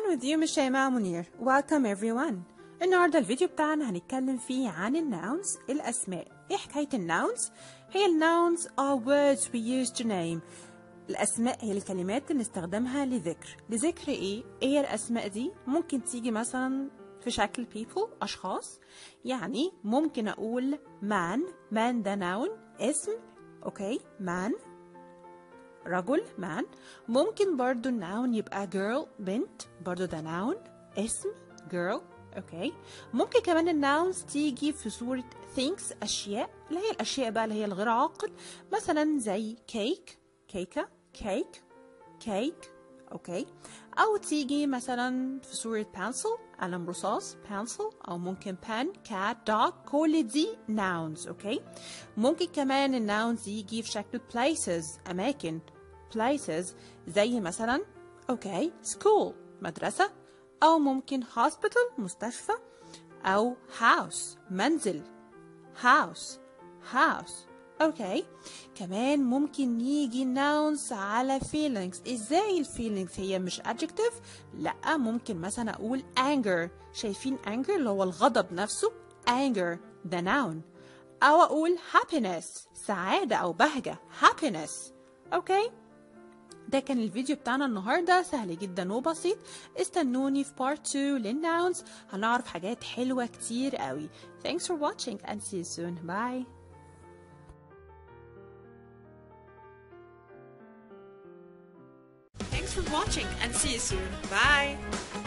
with you مش شيماء منير Welcome everyone النهاردة الفيديو بتاعنا هنتكلم فيه عن الناونز الأسماء إيه حكاية الناونز؟ هي الناونز are words we use to name الأسماء هي الكلمات اللي نستخدمها لذكر لذكر إيه؟ إيه هي الأسماء دي؟ ممكن تيجي مثلا في شكل people أشخاص يعني ممكن أقول man man ده noun اسم أوكي man رجل man ممكن برضو الناون يبقى girl بنت برضو ده noun اسم girl اوكي ممكن كمان الناونز تيجي في صورة things أشياء اللي هي الأشياء بقى اللي هي الغير عاقل مثلا زي كيك كيكة كيك كيك اوكي أو تيجي مثلا في صورة pencil قلم رصاص pencil أو ممكن pen cat dog كل دي nouns اوكي ممكن كمان الناونز يجي في شكل places أماكن places زي مثلا اوكي school مدرسة أو ممكن hospital مستشفى أو house منزل house house اوكي كمان ممكن يجي nouns على feelings ازاي الفيلينجز هي مش adjective لا ممكن مثلا اقول anger شايفين anger اللي هو الغضب نفسه anger ده noun او اقول happiness سعادة او بهجة happiness اوكي ده كان الفيديو بتاعنا النهاردة سهل جدا وبسيط استنوني في part 2 للناونز هنعرف حاجات حلوة كتير قوي Thanks for watching and see you soon. Bye. Thanks for watching and see you soon. Bye.